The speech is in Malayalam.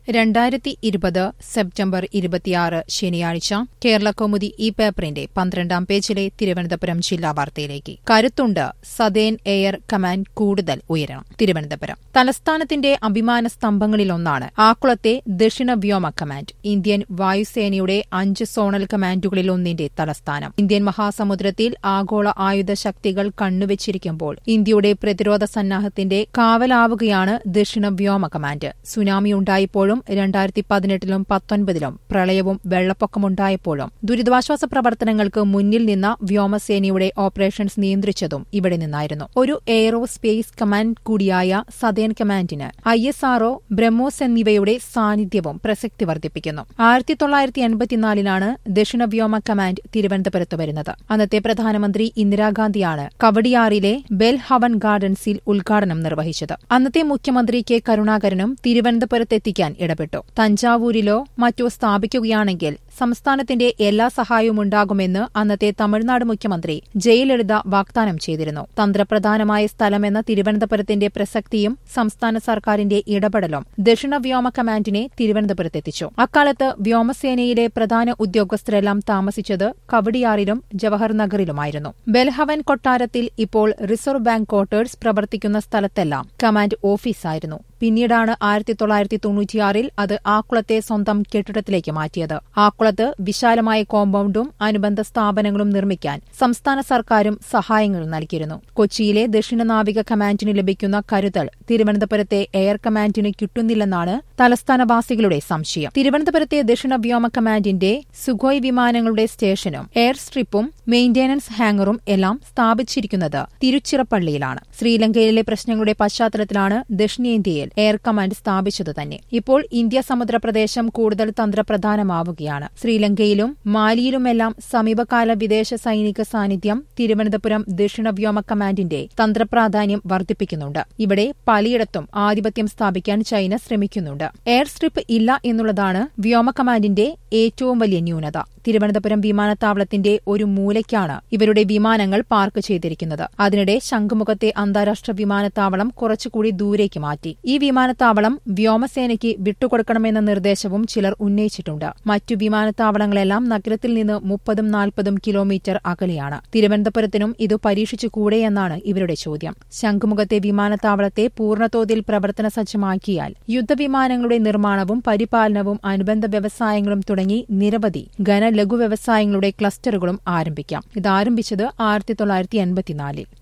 രണ്ടായിരത്തി ഇരുപത് സെപ്റ്റംബർ ഇരുപത്തിയാറ് ശനിയാഴ്ച കേരളകൗമുദി ഈ പേപ്പറിന്റെ പന്ത്രണ്ടാം പേജിലെ തിരുവനന്തപുരം ജില്ലാ വാർത്തയിലേക്ക് കരുത്തുണ്ട് സദേൻ എയർ കമാൻഡ് കൂടുതൽ ഉയരണം തിരുവനന്തപുരം തലസ്ഥാനത്തിന്റെ അഭിമാന സ്തംഭങ്ങളിലൊന്നാണ് ആക്കുളത്തെ ദക്ഷിണ വ്യോമ കമാൻഡ് ഇന്ത്യൻ വായുസേനയുടെ അഞ്ച് സോണൽ കമാൻഡുകളിലൊന്നിന്റെ തലസ്ഥാനം ഇന്ത്യൻ മഹാസമുദ്രത്തിൽ ആഗോള ആയുധ ശക്തികൾ കണ്ണുവച്ചിരിക്കുമ്പോൾ ഇന്ത്യയുടെ പ്രതിരോധ സന്നാഹത്തിന്റെ കാവലാവുകയാണ് ദക്ഷിണ വ്യോമ കമാൻഡ് സുനാമിയുണ്ടായപ്പോഴും രണ്ടായിരത്തി പതിനെട്ടിലും പത്തൊൻപതിലും പ്രളയവും വെള്ളപ്പൊക്കമുണ്ടായപ്പോഴും ദുരിതാശ്വാസ പ്രവർത്തനങ്ങൾക്ക് മുന്നിൽ നിന്ന വ്യോമസേനയുടെ ഓപ്പറേഷൻസ് നിയന്ത്രിച്ചതും ഇവിടെ നിന്നായിരുന്നു ഒരു എയ്റോസ്പേസ് കമാൻഡ് കൂടിയായ സദേൻ കമാൻഡിന് ഐ എസ് ആർഒ ബ്രഹ്മോസ് എന്നിവയുടെ സാന്നിധ്യവും പ്രസക്തി വർദ്ധിപ്പിക്കുന്നു ആയിരത്തി തൊള്ളായിരത്തി എൺപത്തിനാലിലാണ് ദക്ഷിണ വ്യോമ കമാൻഡ് തിരുവനന്തപുരത്ത് വരുന്നത് അന്നത്തെ പ്രധാനമന്ത്രി ഇന്ദിരാഗാന്ധിയാണ് കവടിയാറിലെ ബെൽ ഹവൻ ഗാർഡൻസിൽ ഉദ്ഘാടനം നിർവഹിച്ചത് അന്നത്തെ മുഖ്യമന്ത്രി കെ കരുണാകരനും തിരുവനന്തപുരത്തെത്തിക്കാൻ ഇടപെട്ടു തഞ്ചാവൂരിലോ മറ്റോ സ്ഥാപിക്കുകയാണെങ്കിൽ സംസ്ഥാനത്തിന്റെ എല്ലാ സഹായവും ഉണ്ടാകുമെന്ന് അന്നത്തെ തമിഴ്നാട് മുഖ്യമന്ത്രി ജയലളിത വാഗ്ദാനം ചെയ്തിരുന്നു തന്ത്രപ്രധാനമായ സ്ഥലമെന്ന തിരുവനന്തപുരത്തിന്റെ പ്രസക്തിയും സംസ്ഥാന സർക്കാരിന്റെ ഇടപെടലും ദക്ഷിണ വ്യോമ കമാൻഡിനെ തിരുവനന്തപുരത്തെത്തിച്ചു അക്കാലത്ത് വ്യോമസേനയിലെ പ്രധാന ഉദ്യോഗസ്ഥരെല്ലാം താമസിച്ചത് കവടിയാറിലും ജവഹർ നഗറിലുമായിരുന്നു ബെൽഹവൻ കൊട്ടാരത്തിൽ ഇപ്പോൾ റിസർവ് ബാങ്ക് ക്വാർട്ടേഴ്സ് പ്രവർത്തിക്കുന്ന സ്ഥലത്തെല്ലാം കമാൻഡ് ഓഫീസായിരുന്നു പിന്നീടാണ് ആയിരത്തി തൊള്ളായിരത്തി തൊണ്ണൂറ്റിയാറിൽ അത് ആക്കുളത്തെ സ്വന്തം കെട്ടിടത്തിലേക്ക് മാറ്റിയത് ആക്കുളത്ത് വിശാലമായ കോമ്പൌണ്ടും അനുബന്ധ സ്ഥാപനങ്ങളും നിർമ്മിക്കാൻ സംസ്ഥാന സർക്കാരും സഹായങ്ങൾ നൽകിയിരുന്നു കൊച്ചിയിലെ ദക്ഷിണ നാവിക കമാൻഡിന് ലഭിക്കുന്ന കരുതൽ തിരുവനന്തപുരത്തെ എയർ കമാൻഡിന് കിട്ടുന്നില്ലെന്നാണ് തലസ്ഥാനവാസികളുടെ സംശയം തിരുവനന്തപുരത്തെ ദക്ഷിണ വ്യോമ കമാൻഡിന്റെ സുഖോയ് വിമാനങ്ങളുടെ സ്റ്റേഷനും എയർ സ്ട്രിപ്പും മെയിന്റനൻസ് ഹാങ്ങറും എല്ലാം സ്ഥാപിച്ചിരിക്കുന്നത് തിരുച്ചിറപ്പള്ളിയിലാണ് ശ്രീലങ്കയിലെ പ്രശ്നങ്ങളുടെ പശ്ചാത്തലത്തിലാണ് ദക്ഷിണേന്ത്യയിൽ എയർ കമാൻഡ് സ്ഥാപിച്ചത് തന്നെ ഇപ്പോൾ ഇന്ത്യ സമുദ്ര പ്രദേശം കൂടുതൽ തന്ത്രപ്രധാനമാവുകയാണ് ശ്രീലങ്കയിലും മാലിയിലുമെല്ലാം സമീപകാല വിദേശ സൈനിക സാന്നിധ്യം തിരുവനന്തപുരം ദക്ഷിണ വ്യോമ കമാൻഡിന്റെ തന്ത്രപ്രാധാന്യം വർദ്ധിപ്പിക്കുന്നുണ്ട് ഇവിടെ പലയിടത്തും ആധിപത്യം സ്ഥാപിക്കാൻ ചൈന ശ്രമിക്കുന്നുണ്ട് എയർ സ്ട്രിപ്പ് ഇല്ല എന്നുള്ളതാണ് വ്യോമ കമാൻഡിന്റെ ഏറ്റവും വലിയ ന്യൂനത തിരുവനന്തപുരം വിമാനത്താവളത്തിന്റെ ഒരു മൂലയ്ക്കാണ് ഇവരുടെ വിമാനങ്ങൾ പാർക്ക് ചെയ്തിരിക്കുന്നത് അതിനിടെ ശംഖുമുഖത്തെ അന്താരാഷ്ട്ര വിമാനത്താവളം കുറച്ചുകൂടി ദൂരേക്ക് മാറ്റി ഈ വിമാനത്താവളം വ്യോമസേനയ്ക്ക് വിട്ടുകൊടുക്കണമെന്ന നിർദ്ദേശവും ചിലർ ഉന്നയിച്ചിട്ടുണ്ട് മറ്റു വിമാനത്താവളങ്ങളെല്ലാം നഗരത്തിൽ നിന്ന് മുപ്പതും നാൽപ്പതും കിലോമീറ്റർ അകലെയാണ് തിരുവനന്തപുരത്തിനും ഇത് പരീക്ഷിച്ചുകൂടെയെന്നാണ് ഇവരുടെ ചോദ്യം ശംഖുമുഖത്തെ വിമാനത്താവളത്തെ പൂർണ്ണതോതിൽ പ്രവർത്തന സജ്ജമാക്കിയാൽ യുദ്ധവിമാനങ്ങളുടെ നിർമ്മാണവും പരിപാലനവും അനുബന്ധ വ്യവസായങ്ങളും തുടങ്ങി നിരവധി ഘന ലഘു വ്യവസായങ്ങളുടെ ക്ലസ്റ്ററുകളും ആരംഭിക്കാം ഇത് ആരംഭിച്ചത് ആയിരത്തി തൊള്ളായിരത്തി എൺപത്തിനാലിൽ